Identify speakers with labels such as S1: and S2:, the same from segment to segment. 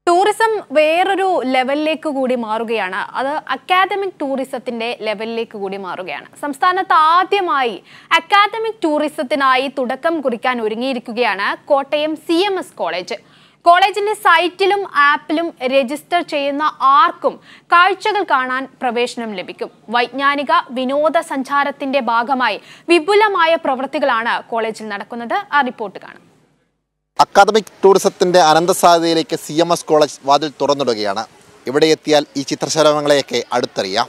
S1: Tourism വേറൊരു ലെവലിലേക്ക് കൂടി മാറുകയാണ് അത് അക്കാദമിക് ടൂറിസത്തിന്റെ ലെവലിലേക്ക് കൂടി മാറുകയാണ് സംസ്ഥാനത്ത് ആദ്യമായി അക്കാദമിക് ടൂറിസത്തിനായി തുടക്കം കുറിക്കാൻ ഒരുങ്ങിയിരിക്കുകയാണ് Kottayam C M S college കോളേജിന്റെ സൈറ്റിലും ആപ്പിലും രജിസ്റ്റർ ചെയ്യുന്ന ആർക്കും കാഴ്ചകൾ കാണാൻ പ്രവേശനം ലഭിക്കും വൈജ്ഞാനിക വിനോദസഞ്ചാരത്തിന്റെ ഭാഗമായി വിപുലമായ പ്രവൃത്തികളാണ് കോളേജിൽ നടക്കുന്നത് ആ റിപ്പോർട്ട് കാണാം
S2: അക്കാദമിക് ടൂറിസത്തിന്റെ അനന്തസാധ്യതയിലേക്ക് സി എം എസ് കോളേജ് വാതിൽ തുറന്നിടുകയാണ് ഇവിടെ എത്തിയാൽ ഈ ചിത്രശലഭങ്ങളെയൊക്കെ അടുത്തറിയാം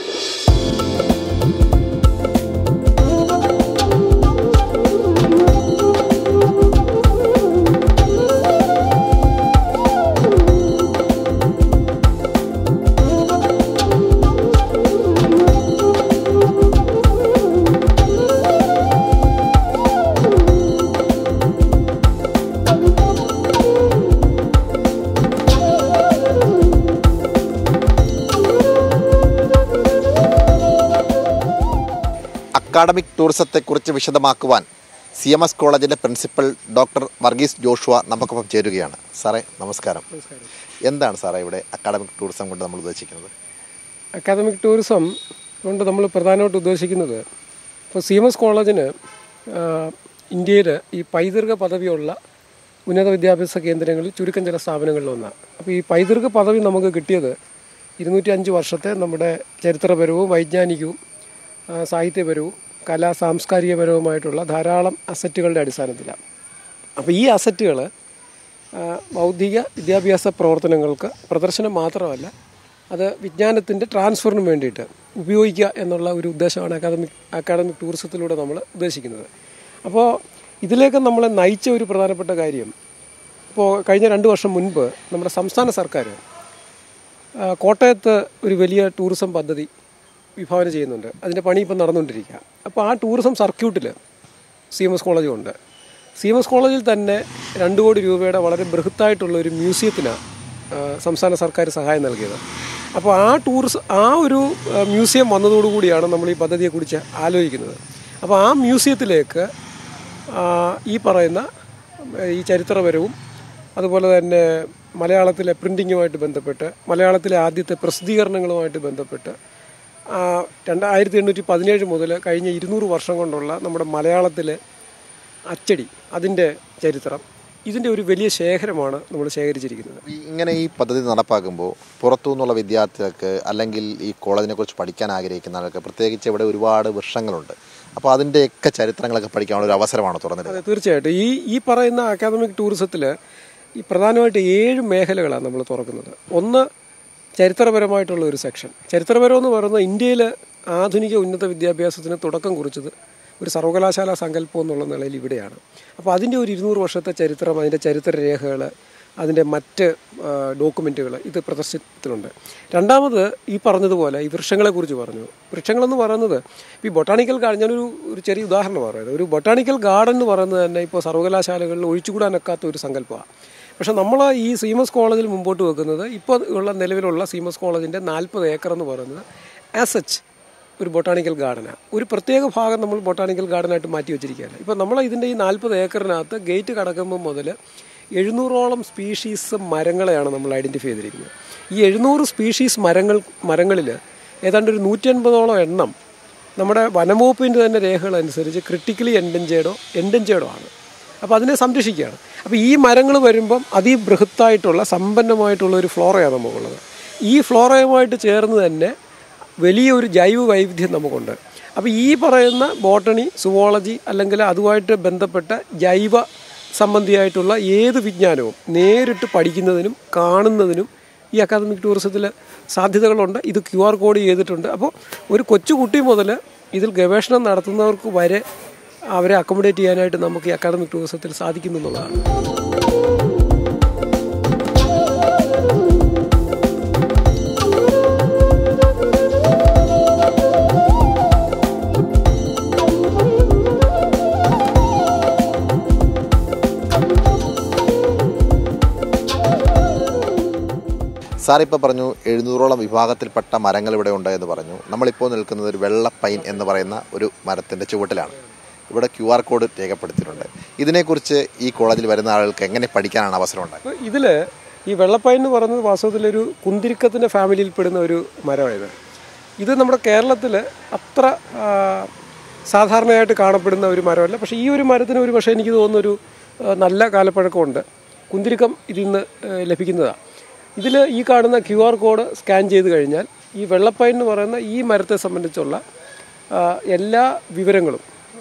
S2: അക്കാദമിക് ടൂറിസത്തെക്കുറിച്ച് വിശദമാക്കുവാൻ സി എം എസ് കോളേജിന്റെ പ്രിൻസിപ്പൽ ഡോക്ടർ വർഗീസ് ജോഷുവ നമുക്കൊപ്പം ചേരുകയാണ് സാറേ നമസ്കാരം എന്താണ് സാറേ ഇവിടെ അക്കാദമിക് ടൂറിസം കൊണ്ട് നമ്മൾ ഉദ്ദേശിക്കുന്നത്
S3: അക്കാദമിക് ടൂറിസം കൊണ്ട് നമ്മൾ പ്രധാനമായിട്ട് ഉദ്ദേശിക്കുന്നത് ഇപ്പോൾ സി എം എസ് കോളേജിന് ഇന്ത്യയിൽ ഈ പൈതൃക പദവിയുള്ള ഉന്നത വിദ്യാഭ്യാസ കേന്ദ്രങ്ങളിൽ ചുരുക്കം ചില സ്ഥാപനങ്ങളിലൊന്നാണ് അപ്പോൾ ഈ പൈതൃക പദവി നമുക്ക് കിട്ടിയത് ഇരുന്നൂറ്റി അഞ്ച് വർഷത്തെ നമ്മുടെ ചരിത്രപരവും വൈജ്ഞാനികവും ആ, സാഹിത്യപരവും കലാ സാംസ്കാരികപരവുമായിട്ടുള്ള ധാരാളം അസറ്റുകളുടെ അടിസ്ഥാനത്തിലാണ് അപ്പോൾ ഈ അസറ്റുകൾ ബൗദ്ധിക വിദ്യാഭ്യാസ പ്രവർത്തനങ്ങൾക്ക് പ്രദർശനം മാത്രമല്ല അത് വിജ്ഞാനത്തിൻ്റെ ട്രാൻസ്ഫറിന് വേണ്ടിയിട്ട് ഉപയോഗിക്കുക എന്നുള്ള ഒരു ഉദ്ദേശമാണ് അക്കാദമിക് അക്കാദമിക് ടൂറിസത്തിലൂടെ നമ്മൾ ഉദ്ദേശിക്കുന്നത് അപ്പോൾ ഇതിലേക്ക് നമ്മളെ നയിച്ച ഒരു പ്രധാനപ്പെട്ട കാര്യം ഇപ്പോൾ കഴിഞ്ഞ രണ്ട് വർഷം മുൻപ് നമ്മുടെ സംസ്ഥാന സർക്കാർ ആ, കോട്ടയത്ത് ഒരു വലിയ ടൂറിസം പദ്ധതി വിഭാവന ചെയ്യുന്നുണ്ട് അതിൻ്റെ പണി ഇപ്പം നടന്നുകൊണ്ടിരിക്കുക അപ്പോൾ ആ ടൂറിസം സർക്യൂട്ടിൽ സി എം എസ് കോളേജുണ്ട് സി എം എസ് കോളേജിൽ തന്നെ രണ്ട് കോടി രൂപയുടെ വളരെ ബൃഹത്തായിട്ടുള്ള ഒരു മ്യൂസിയത്തിനാണ് ആ, സംസ്ഥാന സർക്കാർ സഹായം നൽകിയത് അപ്പോൾ ആ ടൂറിസം ആ ഒരു ആ, മ്യൂസിയം വന്നതോടുകൂടിയാണ് നമ്മൾ ഈ പദ്ധതിയെക്കുറിച്ച് ആലോചിക്കുന്നത് അപ്പോൾ ആ മ്യൂസിയത്തിലേക്ക് ആ, ഈ പറയുന്ന ഈ ചരിത്രപരവും അതുപോലെ തന്നെ മലയാളത്തിലെ പ്രിൻറ്റിങ്ങുമായിട്ട് ബന്ധപ്പെട്ട് മലയാളത്തിലെ ആദ്യത്തെ പ്രസിദ്ധീകരണങ്ങളുമായിട്ട് ബന്ധപ്പെട്ട് ആ, രണ്ടായിരത്തി എണ്ണൂറ്റി പതിനേഴ് മുതൽ കഴിഞ്ഞ ഇരുന്നൂറ് വർഷം കൊണ്ടുള്ള നമ്മുടെ മലയാളത്തിലെ അച്ചടി അതിൻ്റെ ചരിത്രം ഇതിൻ്റെ ഒരു വലിയ ശേഖരമാണ് നമ്മൾ ശേഖരിച്ചിരിക്കുന്നത്
S2: ഈ ഇങ്ങനെ ഈ പദ്ധതി നടപ്പാക്കുമ്പോൾ പുറത്തു നിന്നുള്ള വിദ്യാർത്ഥികൾക്ക് അല്ലെങ്കിൽ ഈ കോളേജിനെ കുറിച്ച് പഠിക്കാൻ ആഗ്രഹിക്കുന്ന ആൾക്ക് പ്രത്യേകിച്ച് ഇവിടെ ഒരുപാട് വൃക്ഷങ്ങളുണ്ട് അപ്പോൾ അതിൻ്റെയൊക്കെ ചരിത്രങ്ങളൊക്കെ പഠിക്കാനുള്ള ഒരു അവസരമാണ് തുറന്നിരുന്നത്
S3: അതെ തീർച്ചയായിട്ടും ഈ ഈ പറയുന്ന അക്കാദമിക് ടൂറിസത്തിൽ ഈ പ്രധാനമായിട്ട് ഏഴ് മേഖലകളാണ് നമ്മൾ തുറക്കുന്നത് ഒന്ന് ചരിത്രപരമായിട്ടുള്ള ഒരു സെക്ഷൻ ചരിത്രപരം എന്ന് പറയുന്നത് ഇന്ത്യയിൽ ആധുനിക ഉന്നത വിദ്യാഭ്യാസത്തിന് തുടക്കം കുറിച്ചത് ഒരു സർവകലാശാല സങ്കല്പം എന്നുള്ള നിലയിൽ ഇവിടെയാണ് അപ്പോൾ അതിൻ്റെ ഒരു ഇരുന്നൂറ് വർഷത്തെ ചരിത്രം അതിൻ്റെ ചരിത്രരേഖകൾ അതിൻ്റെ മറ്റ് ഡോക്യുമെൻറ്റുകൾ ഇത് പ്രദർശനത്തിലുണ്ട് രണ്ടാമത് ഈ പറഞ്ഞതുപോലെ ഈ വൃക്ഷങ്ങളെക്കുറിച്ച് പറഞ്ഞു വൃക്ഷങ്ങളെന്ന് പറയുന്നത് ഈ ബൊട്ടാണിക്കൽ ഗാർഡൻ ഞാനൊരു ഒരു ചെറിയ ഉദാഹരണം പറയുന്നത് ഒരു ബൊട്ടാണിക്കൽ ഗാർഡൻ എന്ന് പറയുന്നത് തന്നെ ഇപ്പോൾ സർവകലാശാലകളിൽ ഒഴിച്ചുകൂടാനൊക്കാത്ത ഒരു സങ്കല്പമാണ് പക്ഷെ നമ്മൾ ഈ സീമസ് കോളേജിൽ മുമ്പോട്ട് വെക്കുന്നത് ഇപ്പോൾ ഉള്ള നിലവിലുള്ള സീമസ് കോളേജിൻ്റെ നാൽപ്പത് ഏക്കർ എന്ന് പറയുന്നത് ആസ് സച്ച് ഒരു ബൊട്ടാണിക്കൽ ഗാർഡനാണ് ഒരു പ്രത്യേക ഭാഗം നമ്മൾ ബൊട്ടാണിക്കൽ ഗാർഡനായിട്ട് മാറ്റി വെച്ചിരിക്കുകയാണ് ഇപ്പോൾ നമ്മൾ ഇതിൻ്റെ ഈ നാൽപ്പത് ഏക്കറിനകത്ത് ഗേറ്റ് കടക്കുമ്പോൾ മുതൽ എഴുന്നൂറോളം സ്പീഷീസ് മരങ്ങളെയാണ് നമ്മൾ ഐഡൻറ്റിഫൈ ചെയ്തിരിക്കുന്നത് ഈ എഴുന്നൂറ് സ്പീഷീസ് മരങ്ങൾ മരങ്ങളിൽ ഏതാണ്ട് ഒരു നൂറ്റി അൻപതോളം എണ്ണം നമ്മുടെ വനംവകുപ്പിൻ്റെ തന്നെ രേഖകൾ അനുസരിച്ച് ക്രിട്ടിക്കലി എൻഡഞ്ചേർഡോ എൻഡഞ്ചേർഡോ ആണ് അപ്പോൾ അതിനെ സംരക്ഷിക്കുകയാണ് അപ്പോൾ ഈ മരങ്ങൾ വരുമ്പം അതിബൃഹത്തായിട്ടുള്ള സമ്പന്നമായിട്ടുള്ള ഒരു ഫ്ലോറയാണ് നമുക്കുള്ളത് ഈ ഫ്ലോറയുമായിട്ട് ചേർന്ന് തന്നെ വലിയൊരു ജൈവ വൈവിധ്യം നമുക്കുണ്ട് അപ്പോൾ ഈ പറയുന്ന ബോട്ടണി സുവോളജി അല്ലെങ്കിൽ അതുമായിട്ട് ബന്ധപ്പെട്ട ജൈവ സംബന്ധിയായിട്ടുള്ള ഏത് വിജ്ഞാനവും നേരിട്ട് പഠിക്കുന്നതിനും കാണുന്നതിനും ഈ അക്കാദമിക് ടൂറിസത്തിൽ സാധ്യതകളുണ്ട് ഇത് ക്യു ആർ കോഡ് ചെയ്തിട്ടുണ്ട് അപ്പോൾ ഒരു കൊച്ചുകുട്ടി മുതൽ ഇതിൽ ഗവേഷണം നടത്തുന്നവർക്ക് വരെ അവരെ അക്കോമഡേറ്റ് ചെയ്യാനായിട്ട് നമുക്ക് ഈ അക്കാദമിക് ടൂറിസത്തിൽ സാധിക്കുന്നു എന്നുള്ളതാണ്
S2: സാർ ഇപ്പോൾ പറഞ്ഞു എഴുന്നൂറോളം വിഭാഗത്തിൽപ്പെട്ട മരങ്ങൾ ഇവിടെ ഉണ്ട് എന്ന് പറഞ്ഞു നമ്മളിപ്പോൾ നിൽക്കുന്നത് ഒരു വെള്ള പൈൻ എന്ന് പറയുന്ന ഒരു മരത്തിൻ്റെ ചുവട്ടിലാണ് ഇവിടെ ക്യു ആർ കോഡ് രേഖപ്പെടുത്തിയിട്ടുണ്ട് ഇതിനെക്കുറിച്ച് ഈ കോളേജിൽ വരുന്ന ആളുകൾക്ക് എങ്ങനെ പഠിക്കാനാണ് അവസരം ഉണ്ടായത്
S3: അപ്പോൾ ഇതിൽ ഈ വെള്ളപ്പൈൻ എന്ന് പറയുന്നത് വാസ്തവത്തിലൊരു കുന്തിരിക്കത്തിൻ്റെ ഫാമിലിയിൽപ്പെടുന്ന ഒരു മരമായത് ഇത് നമ്മുടെ കേരളത്തിൽ അത്ര ആ, സാധാരണയായിട്ട് കാണപ്പെടുന്ന ഒരു മരമല്ല പക്ഷേ ഈ ഒരു മരത്തിന് ഒരു പക്ഷേ എനിക്ക് തോന്നുന്ന ഒരു ആ, നല്ല കാലപ്പഴക്കമുണ്ട് കുന്തിരിക്കം ഇതിൽ നിന്ന് ലഭിക്കുന്നതാണ് ഇതിൽ ഈ കാണുന്ന ക്യു ആർ കോഡ് സ്കാൻ ചെയ്ത് കഴിഞ്ഞാൽ ഈ വെള്ളപ്പൈൻ എന്ന് പറയുന്ന ഈ മരത്തെ സംബന്ധിച്ചുള്ള ആ, എല്ലാ വിവരങ്ങളും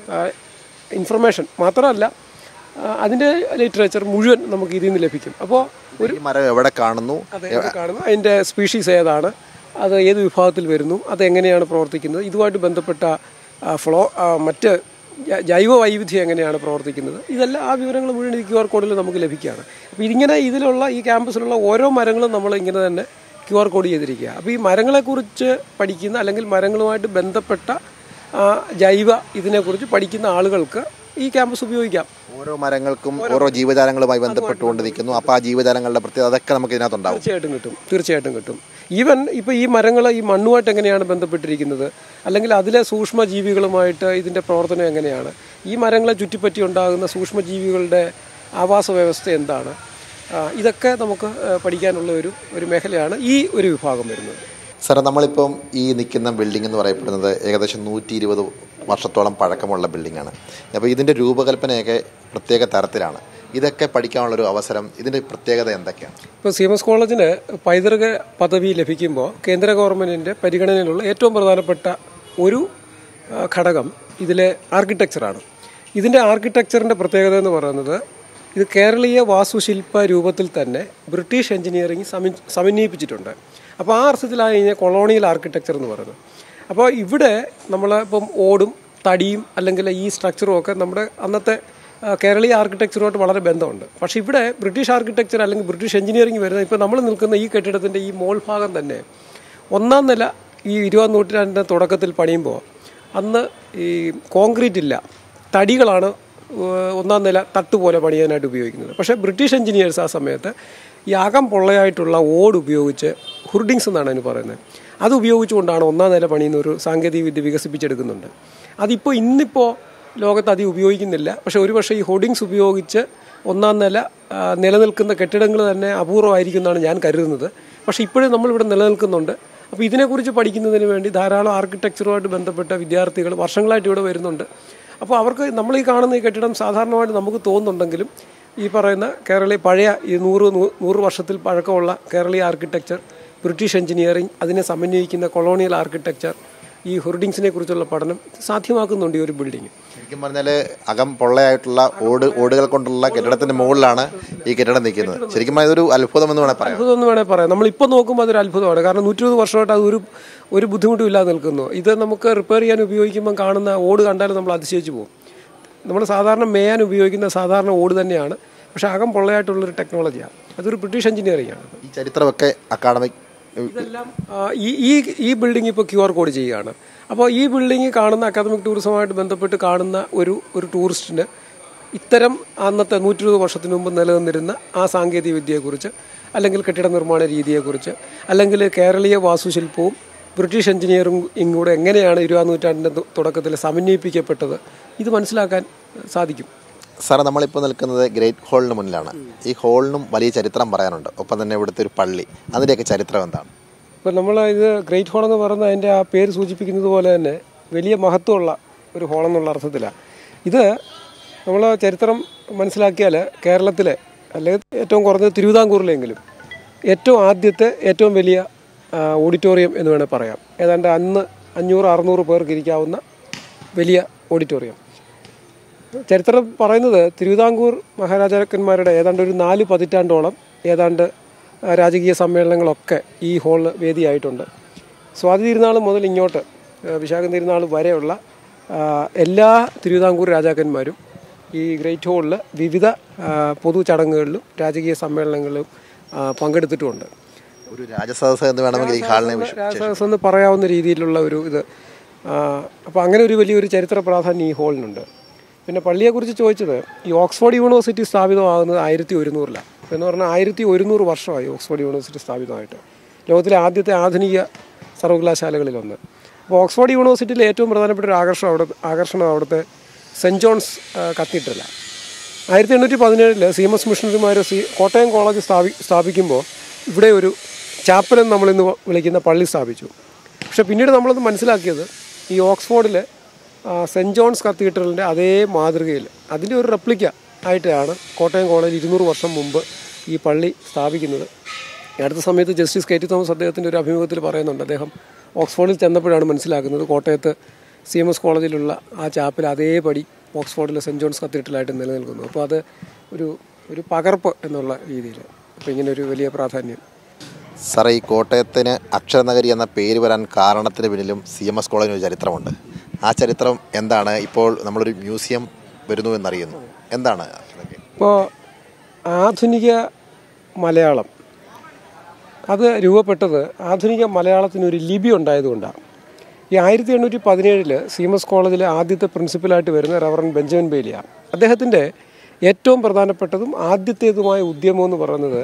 S3: ഇൻഫർമേഷൻ മാത്രമല്ല ആ, അതിൻ്റെ ലിറ്ററേച്ചർ മുഴുവൻ നമുക്ക് ഇതിൽ നിന്ന് ലഭിക്കും അപ്പോൾ
S2: ഈ മരം എവിടെ കാണുന്നു
S3: അത് എവിടെ കാണുന്നു അതിൻ്റെ സ്പീഷീസ് ഏതാണ് അത് ഏത് വിഭാഗത്തിൽ വരുന്നു അത് എങ്ങനെയാണ് പ്രവർത്തിക്കുന്നത് ഇതുമായിട്ട് ബന്ധപ്പെട്ട ആ, ഫ്ലോ ആ, മറ്റ് ജ- ജൈവ വൈവിധ്യം എങ്ങനെയാണ് പ്രവർത്തിക്കുന്നത് ഇതെല്ലാം ആ വിവരങ്ങൾ മുഴുവൻ ഈ ക്യു ആർ കോഡിൽ നമുക്ക് ലഭിക്കുകയാണ് അപ്പോൾ ഇതിങ്ങനെ ഇതിലുള്ള ഈ ക്യാമ്പസിലുള്ള ഓരോ മരങ്ങളും നമ്മൾ ഇങ്ങനെ തന്നെ ക്യു ആർ കോഡ് ചെയ്തിരിക്കുക അപ്പോൾ ഈ മരങ്ങളെക്കുറിച്ച് പഠിക്കുന്ന അല്ലെങ്കിൽ മരങ്ങളുമായിട്ട് ബന്ധപ്പെട്ട ആ, ജൈവ ഇതിനെക്കുറിച്ച് പഠിക്കുന്ന ആളുകൾക്ക് ഈ ക്യാമ്പസ് ഉപയോഗിക്കാം
S2: ഓരോ മരങ്ങൾക്കും ഓരോ ജീവജാലങ്ങളുമായി ബന്ധപ്പെട്ടുകൊണ്ട് നിൽക്കുന്നു അപ്പോൾ ആ ജീവജാലങ്ങളുടെ പ്രത്യേകത അതൊക്കെ നമുക്ക് ഇതിനകത്തുണ്ടാവും
S3: തീർച്ചയായിട്ടും കിട്ടും തീർച്ചയായിട്ടും കിട്ടും ഈവൻ ഇപ്പോൾ ഈ മരങ്ങൾ ഈ മണ്ണുമായിട്ട് എങ്ങനെയാണ് ബന്ധപ്പെട്ടിരിക്കുന്നത് അല്ലെങ്കിൽ അതിലെ സൂക്ഷ്മജീവികളുമായിട്ട് ഇതിൻ്റെ പ്രവർത്തനം എങ്ങനെയാണ് ഈ മരങ്ങളെ ചുറ്റിപ്പറ്റി ഉണ്ടാകുന്ന സൂക്ഷ്മജീവികളുടെ ആവാസ വ്യവസ്ഥ എന്താണ് ആ, ഇതൊക്കെ നമുക്ക് ആ, പഠിക്കാനുള്ള ഒരു ഒരു മേഖലയാണ് ഈ ഒരു വിഭാഗം വരുന്നത്
S2: സാറേ നമ്മളിപ്പം ഈ നിൽക്കുന്ന ബിൽഡിംഗ് എന്ന് പറയപ്പെടുന്നത് ഏകദേശം നൂറ്റി ഇരുപത് വർഷത്തോളം പഴക്കമുള്ള ബിൽഡിംഗാണ് അപ്പോൾ ഇതിൻ്റെ രൂപകൽപ്പനയൊക്കെ പ്രത്യേക തരത്തിലാണ് ഇതൊക്കെ പഠിക്കാനുള്ളൊരു അവസരം ഇതിൻ്റെ പ്രത്യേകത എന്തൊക്കെയാണ്
S3: ഇപ്പോൾ സി എം എസ് കോളേജിന് പൈതൃക പദവി ലഭിക്കുമ്പോൾ കേന്ദ്ര ഗവൺമെൻറ്റിൻ്റെ പരിഗണനയിലുള്ള ഏറ്റവും പ്രധാനപ്പെട്ട ഒരു ആ, ഘടകം ഇതിലെ ആർക്കിടെക്ചറാണ് ഇതിൻ്റെ ആർക്കിടെക്ചറിൻ്റെ പ്രത്യേകത എന്ന് പറയുന്നത് ഇത് കേരളീയ വാസ്തുശില്പ രൂപത്തിൽ തന്നെ ബ്രിട്ടീഷ് എഞ്ചിനീയറിംഗ് സമി സമന്വയിപ്പിച്ചിട്ടുണ്ട് അപ്പോൾ ആ അർത്ഥത്തിലാണ് കഴിഞ്ഞാൽ കൊളോണിയൽ ആർക്കിടെക്ചർ എന്ന് പറയുന്നത് അപ്പോൾ ഇവിടെ നമ്മൾ ഇപ്പം ഓടും തടിയും അല്ലെങ്കിൽ ഈ സ്ട്രക്ചറും ഒക്കെ നമ്മുടെ അന്നത്തെ ആ, കേരളീയ ആർക്കിടെക്ചറുമായിട്ട് വളരെ ബന്ധമുണ്ട് പക്ഷേ ഇവിടെ ബ്രിട്ടീഷ് ആർക്കിടെക്ചർ അല്ലെങ്കിൽ ബ്രിട്ടീഷ് എഞ്ചിനീയറിംഗ് വരുന്ന ഇപ്പോൾ നമ്മൾ നിൽക്കുന്ന ഈ കെട്ടിടത്തിൻ്റെ ഈ മോൾ ഭാഗം തന്നെ ഒന്നാം നില ഈ ഇരുപതാം നൂറ്റാണ്ടിൻ്റെ തുടക്കത്തിൽ പണിയുമ്പോൾ അന്ന് ഈ കോൺക്രീറ്റ് ഇല്ല തടികളാണ് ഏഹ്, ഒന്നാം നില തട്ട് പോലെ പണിയാനായിട്ട് ഉപയോഗിക്കുന്നത് പക്ഷേ ബ്രിട്ടീഷ് എഞ്ചിനീയേഴ്സ് ആ സമയത്ത് ഈ അകം പൊള്ളയായിട്ടുള്ള ഓട് ഉപയോഗിച്ച് ഹുർഡിങ്സ് എന്നാണ് അതിന് പറയുന്നത് അത് ഉപയോഗിച്ചുകൊണ്ടാണ് ഒന്നാം നില പണിയുന്ന ഒരു സാങ്കേതിക വിദ്യ വികസിപ്പിച്ചെടുക്കുന്നുണ്ട് അതിപ്പോൾ ഇന്നിപ്പോൾ ലോകത്ത് അധികം ഉപയോഗിക്കുന്നില്ല പക്ഷേ ഒരുപക്ഷെ ഈ ഹോർഡിങ്സ് ഉപയോഗിച്ച് ഒന്നാം നില ആ, നിലനിൽക്കുന്ന കെട്ടിടങ്ങൾ തന്നെ അപൂർവമായിരിക്കും എന്നാണ് ഞാൻ കരുതുന്നത് പക്ഷേ ഇപ്പോഴും നമ്മളിവിടെ നിലനിൽക്കുന്നുണ്ട് അപ്പോൾ ഇതിനെക്കുറിച്ച് പഠിക്കുന്നതിന് വേണ്ടി ധാരാളം ആർക്കിടെക്ചറുമായിട്ട് ബന്ധപ്പെട്ട വിദ്യാർത്ഥികൾ വർഷങ്ങളായിട്ട് ഇവിടെ വരുന്നുണ്ട് അപ്പോൾ അവർക്ക് നമ്മൾ ഈ കാണുന്ന ഈ കെട്ടിടം സാധാരണമായിട്ട് നമുക്ക് തോന്നുന്നുണ്ടെങ്കിലും ഈ പറയുന്ന കേരളീയ പഴയ ഈ നൂറ് നൂ- നൂറ് വർഷത്തിൽ പഴക്കമുള്ള കേരളീയ ആർക്കിടെക്ചർ ബ്രിട്ടീഷ് എഞ്ചിനീയറിംഗ് അതിനെ സമന്വയിക്കുന്ന കൊളോണിയൽ ആർക്കിടെക്ചർ ഈ ഹൊർഡിങ്സിനെ കുറിച്ചുള്ള പഠനം സാധ്യമാക്കുന്നുണ്ട് ഈ ഒരു ബിൽഡിംഗ്
S2: ശരിക്കും പറഞ്ഞാൽ അകം പൊള്ളയായിട്ടുള്ള ഓട് ഓടുകൾ കൊണ്ടുള്ള കെട്ടിടത്തിന്റെ മുകളിലാണ് ഈ കെട്ടിടം നിൽക്കുന്നത് ശരിക്കും പറഞ്ഞാൽ ഇതൊരു അത്ഭുതം എന്ന് വേണേൽ പറയാം
S3: അത്ഭുതം എന്ന് വേണേൽ പറയാം നമ്മളിപ്പോൾ നോക്കുമ്പോൾ അതൊരു അത്ഭുതമാണ് കാരണം നൂറ്റി ഇരുപത് വർഷമായിട്ട് അത് ഒരു ഒരു ബുദ്ധിമുട്ടും ഇല്ലാതെ നിൽക്കുന്നു ഇത് നമുക്ക് റിപ്പയർ ചെയ്യാൻ ഉപയോഗിക്കുമ്പോൾ കാണുന്ന ഓട് കണ്ടാൽ നമ്മൾ അതിശയിച്ച് പോകും നമ്മൾ സാധാരണ മേയാൻ ഉപയോഗിക്കുന്ന സാധാരണ ഓട് തന്നെയാണ് പക്ഷേ അകം പൊള്ളയായിട്ടുള്ളൊരു ടെക്നോളജിയാണ് അതൊരു ബ്രിട്ടീഷ് എഞ്ചിനീയറിംഗ് ആണ്
S2: ഈ ചരിത്രമൊക്കെ അക്കാഡമിക്
S3: ഇതെല്ലാം ആ, ഈ ഈ ഈ ബിൽഡിംഗ് ഇപ്പോൾ ക്യു ആർ കോഡ് ചെയ്യുകയാണ് അപ്പോൾ ഈ ബിൽഡിംഗ് കാണുന്ന അക്കാദമിക് ടൂറിസവുമായിട്ട് ബന്ധപ്പെട്ട് കാണുന്ന ഒരു ഒരു ടൂറിസ്റ്റിന് ഇത്തരം അന്നത്തെ നൂറ്റി ഇരുപത് വർഷത്തിന് മുമ്പ് നിലനിന്നിരുന്ന ആ സാങ്കേതിക വിദ്യയെക്കുറിച്ച് അല്ലെങ്കിൽ കെട്ടിട നിർമ്മാണ രീതിയെക്കുറിച്ച് അല്ലെങ്കിൽ കേരളീയ വാസ്തുശില്പവും ബ്രിട്ടീഷ് എഞ്ചിനീയറിംഗും കൂടെ എങ്ങനെയാണ് ഇരുപതാം നൂറ്റാണ്ടിൻ്റെ തു- തുടക്കത്തിൽ സമന്വയിപ്പിക്കപ്പെട്ടത് ഇത് മനസ്സിലാക്കാൻ സാധിക്കും
S2: സാറേ നമ്മളിപ്പോൾ നിൽക്കുന്നത് ഗ്രേറ്റ് ഹാളിന് മുന്നിലാണ് ഈ ഹാളിനും വലിയ ചരിത്രം പറയാനുണ്ട് ഒപ്പം തന്നെ ഇവിടുത്തെ ഒരു പള്ളി അതിൻ്റെയൊക്കെ ചരിത്രം എന്താണ്
S3: ഇപ്പം നമ്മൾ ഇത് ഗ്രേറ്റ് ഹോൾ എന്ന് പറയുന്നത് അതിൻ്റെ ആ പേര് സൂചിപ്പിക്കുന്നത് പോലെ തന്നെ വലിയ മഹത്വമുള്ള ഒരു ഹോൾ എന്നുള്ള അർത്ഥത്തിലാണ് ഇത് നമ്മൾ ചരിത്രം മനസ്സിലാക്കിയാൽ കേരളത്തിലെ അല്ലെങ്കിൽ ഏറ്റവും കുറഞ്ഞത് തിരുവിതാംകൂറിലെങ്കിലും ഏറ്റവും ആദ്യത്തെ ഏറ്റവും വലിയ ആ, ഓഡിറ്റോറിയം എന്ന് വേണേൽ പറയാം ഏതാണ്ട് അന്ന് അഞ്ഞൂറ് അറുന്നൂറ് പേർക്ക് ഇരിക്കാവുന്ന വലിയ ഓഡിറ്റോറിയം ചരിത്രം പറയുന്നത് തിരുവിതാംകൂർ മഹാരാജാക്കന്മാരുടെ ഏതാണ്ട് ഒരു നാല് പതിറ്റാണ്ടോളം ഏതാണ്ട് ആ, രാജകീയ സമ്മേളനങ്ങളൊക്കെ ഈ ഹാളിൽ വേദിയായിട്ടുണ്ട് സ്വാതി തിരുനാൾ മുതൽ ഇങ്ങോട്ട് ആ, വിശാഖം തിരുനാൾ വരെയുള്ള ആ, എല്ലാ തിരുവിതാംകൂർ രാജാക്കന്മാരും ഈ ഗ്രേറ്റ് ഹാളിൽ വിവിധ ആ, പൊതു ചടങ്ങുകളിലും രാജകീയ സമ്മേളനങ്ങളിലും ആ, പങ്കെടുത്തിട്ടുമുണ്ട്
S2: ഒരു രാജസദസ് എന്ന് വേണമെങ്കിൽ ഈ ഹാളിനെ വിശ-
S3: രാജസദസ് എന്ന് പറയാവുന്ന രീതിയിലുള്ള ഒരു ഇത് അപ്പോൾ അങ്ങനെ ഒരു വലിയൊരു ചരിത്ര പ്രാധാന്യം ഈ ഹാളിനുണ്ട് പിന്നെ പള്ളിയെക്കുറിച്ച് ചോദിച്ചത് ഈ ഓക്സ്ഫോർഡ് യൂണിവേഴ്സിറ്റി സ്ഥാപിതമാകുന്നത് ആയിരത്തി ഒരുന്നൂറിലാണ് എന്ന് പറഞ്ഞാൽ ആയിരത്തി ഒരുന്നൂറ് വർഷമായി ഓക്സ്ഫോർഡ് യൂണിവേഴ്സിറ്റി സ്ഥാപിതമായിട്ട് ലോകത്തിലെ ആദ്യത്തെ ആധുനിക സർവകലാശാലകളിലൊന്ന് അപ്പോൾ ഓക്സ്ഫോർഡ് യൂണിവേഴ്സിറ്റിയിലെ ഏറ്റവും പ്രധാനപ്പെട്ട ഒരു ആകർഷണം അവിടെ ആകർഷണം അവിടുത്തെ സെൻറ് ജോൺസ് കത്തീഡ്രലാണ് ആയിരത്തി എണ്ണൂറ്റി പതിനേഴില് സി എം എസ് മിഷണറിമാർ സി കോട്ടയം കോളേജ് സ്ഥാപി സ്ഥാപിക്കുമ്പോൾ ഇവിടെ ഒരു ചാപ്പലെന്ന് നമ്മളിന്ന് വിളിക്കുന്ന പള്ളി സ്ഥാപിച്ചു പക്ഷെ പിന്നീട് നമ്മളത് മനസ്സിലാക്കിയത് ഈ ഓക്സ്ഫോർഡിലെ സെൻറ്റ് ജോൺസ് കത്തീഡ്രലിൻ്റെ അതേ മാതൃകയിൽ അതിൻ്റെ ഒരു റെപ്ലിക്ക ആയിട്ടാണ് കോട്ടയം കോളേജ് ഇരുന്നൂറ് വർഷം മുമ്പ് ഈ പള്ളി സ്ഥാപിക്കുന്നത് ഈ അടുത്ത സമയത്ത് ജസ്റ്റിസ് കെ ടി തോമസ് അദ്ദേഹത്തിൻ്റെ ഒരു അഭിമുഖത്തിൽ പറയുന്നുണ്ട് അദ്ദേഹം ഓക്സ്ഫോർഡിൽ ചെന്നപ്പോഴാണ് മനസ്സിലാക്കുന്നത് കോട്ടയത്ത് സി എം എസ് കോളേജിലുള്ള ആ ചാപ്പൽ അതേപടി ഓക്സ്ഫോർഡിലെ സെൻറ്റ് ജോൺസ് കത്തീഡ്രലായിട്ട് നിലനിൽക്കുന്നു അപ്പോൾ അത് ഒരു ഒരു പകർപ്പ് എന്നുള്ള രീതിയിൽ അപ്പോൾ ഇങ്ങനെ ഒരു വലിയ പ്രാധാന്യം
S2: സാറേ ഈ കോട്ടയത്തിന് അക്ഷരനഗരി എന്ന പേര് വരാൻ കാരണത്തിന് പിന്നിലും സി എം എസ് കോളേജിന് ഒരു ചരിത്രമുണ്ട് ആ ചരിത്രം എന്താണ് ഇപ്പോൾ നമ്മളൊരു മ്യൂസിയം വരുന്നു എന്നറിയുന്നു എന്താണ് അതൊക്കെ?
S3: ഇപ്പോൾ ആധുനിക മലയാളം അത് രൂപപ്പെട്ടത് ആധുനിക മലയാളത്തിന് ഒരു ലിപി ഉണ്ടായതുകൊണ്ടാണ് ഈ ആയിരത്തി എണ്ണൂറ്റി പതിനേഴില് സി എം എസ് കോളേജിലെ ആദ്യത്തെ പ്രിൻസിപ്പലായിട്ട് വരുന്ന റവറൻ ബെഞ്ചമിൻ ബെയിലിയാണ് അദ്ദേഹത്തിൻ്റെ ഏറ്റവും പ്രധാനപ്പെട്ടതും ആദ്യത്തേതുമായ ഉദ്യമം എന്ന് പറയുന്നത്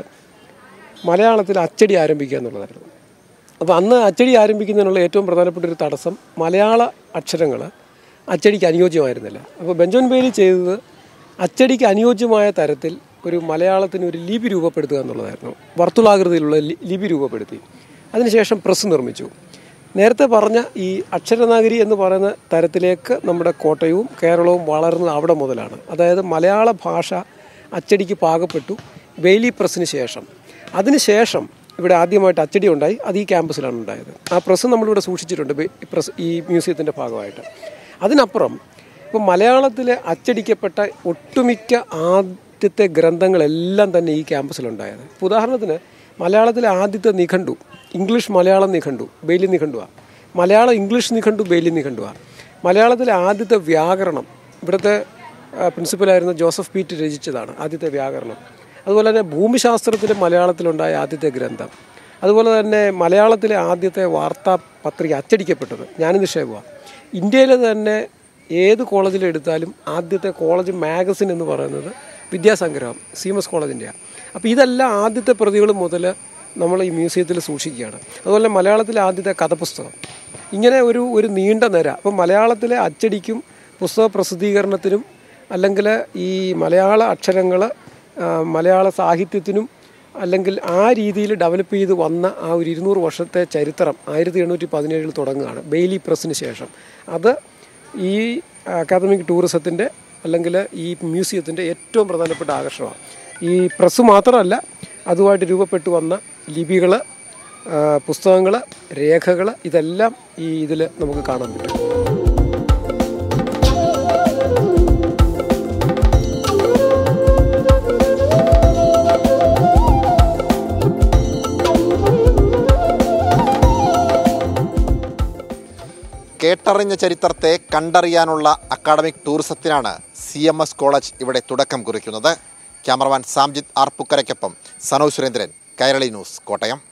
S3: മലയാളത്തിൽ അച്ചടി ആരംഭിക്കുക എന്നുള്ളതായിരുന്നു അപ്പോൾ അന്ന് അച്ചടി ആരംഭിക്കുന്നതിനുള്ള ഏറ്റവും പ്രധാനപ്പെട്ട ഒരു തടസ്സം മലയാള അക്ഷരങ്ങൾ അച്ചടിക്ക് അനുയോജ്യമായിരുന്നില്ല അപ്പോൾ ബെഞ്ചമിൻ ബെയിലി ചെയ്തത് അച്ചടിക്ക് അനുയോജ്യമായ തരത്തിൽ ഒരു മലയാളത്തിന് ഒരു ലിപി രൂപപ്പെടുത്തുക എന്നുള്ളതായിരുന്നു വർത്തുളാകൃതിയിലുള്ള ലി- ലിപി രൂപപ്പെടുത്തി അതിനുശേഷം പ്രസ് നിർമ്മിച്ചു നേരത്തെ പറഞ്ഞ ഈ അക്ഷരനാഗരി എന്ന് പറയുന്ന തരത്തിലേക്ക് നമ്മുടെ കോട്ടയവും കേരളവും വളർന്നത് അവിടെ മുതലാണ് അതായത് മലയാള ഭാഷ അച്ചടിക്ക് പാകപ്പെട്ടു ബെയിലി പ്രസ്സിന് ശേഷം അതിനുശേഷം ഇവിടെ ആദ്യമായിട്ട് അച്ചടി ഉണ്ടായി അത് ഈ ക്യാമ്പസിലാണ് ഉണ്ടായത് ആ പ്രസ് നമ്മളിവിടെ സൂക്ഷിച്ചിട്ടുണ്ട് ബെ- ഈ പ്രസ് ഈ മ്യൂസിയത്തിൻ്റെ ഭാഗമായിട്ട് അതിനപ്പുറം ഇപ്പോൾ മലയാളത്തിൽ അച്ചടിക്കപ്പെട്ട ഒട്ടുമിക്ക ആദ്യത്തെ ഗ്രന്ഥങ്ങളെല്ലാം തന്നെ ഈ ക്യാമ്പസിലുണ്ടായത് ഇപ്പോൾ ഉദാഹരണത്തിന് മലയാളത്തിലെ ആദ്യത്തെ നിഘണ്ടു ഇംഗ്ലീഷ് മലയാളം നിഘണ്ടു ബെയിലി നിഘണ്ടുവാണ് മലയാളം ഇംഗ്ലീഷ് നിഘണ്ടു ബെയിലി നിഘണ്ടുവാണ് മലയാളത്തിലെ ആദ്യത്തെ വ്യാകരണം ഇവിടുത്തെ ആ, പ്രിൻസിപ്പലായിരുന്ന ജോസഫ് പീറ്റ് രചിച്ചതാണ് ആദ്യത്തെ വ്യാകരണം അതുപോലെ തന്നെ ഭൂമിശാസ്ത്രത്തിലെ മലയാളത്തിലുണ്ടായ ആദ്യത്തെ ഗ്രന്ഥം അതുപോലെ തന്നെ മലയാളത്തിലെ ആദ്യത്തെ വാർത്താ പത്രിക അച്ചടിക്കപ്പെട്ടത് ജ്ഞാനനിക്ഷേപമാണ് ഇന്ത്യയിലെ തന്നെ ഏത് കോളേജിലെടുത്താലും ആദ്യത്തെ കോളേജ് മാഗസിൻ എന്ന് പറയുന്നത് വിദ്യാസംഗ്രഹം സി എം എസ് കോളേജിൻ്റെയാണ് അപ്പോൾ ഇതെല്ലാം ആദ്യത്തെ പ്രതികൾ മുതൽ നമ്മൾ ഈ മ്യൂസിയത്തിൽ സൂക്ഷിക്കുകയാണ് അതുപോലെ മലയാളത്തിലെ ആദ്യത്തെ കഥപുസ്തകം ഇങ്ങനെ ഒരു ഒരു നീണ്ട നിര അപ്പം മലയാളത്തിലെ അച്ചടിക്കും പുസ്തക പ്രസിദ്ധീകരണത്തിനും അല്ലെങ്കിൽ ഈ മലയാള അക്ഷരങ്ങൾ മലയാള സാഹിത്യത്തിനും അല്ലെങ്കിൽ ആ രീതിയിൽ ഡെവലപ്പ് ചെയ്ത് വന്ന ആ ഒരു ഇരുന്നൂറ് വർഷത്തെ ചരിത്രം ആയിരത്തി എണ്ണൂറ്റി പതിനേഴിൽ തുടങ്ങുകയാണ് ബെയിലി പ്രസ്സിന് ശേഷം അത് ഈ അക്കാദമിക് ടൂറിസത്തിൻ്റെ അല്ലെങ്കിൽ ഈ മ്യൂസിയത്തിൻ്റെ ഏറ്റവും പ്രധാനപ്പെട്ട ആകർഷണമാണ് ഈ പ്രസ് മാത്രമല്ല അതുമായിട്ട് രൂപപ്പെട്ടു വന്ന ലിപികൾ പുസ്തകങ്ങൾ രേഖകൾ ഇതെല്ലാം ഈ ഇതിൽ നമുക്ക് കാണാൻ പറ്റും
S2: കേട്ടറിഞ്ഞ ചരിത്രത്തെ കണ്ടറിയാനുള്ള അക്കാഡമിക് ടൂറിസത്തിനാണ് സി എം എസ് കോളേജ് ഇവിടെ തുടക്കം കുറിക്കുന്നത് ക്യാമറമാൻ സാംജിത് ആർ പുക്കരയ്ക്കൊപ്പം സനോ സുരേന്ദ്രൻ കൈരളി ന്യൂസ് കോട്ടയം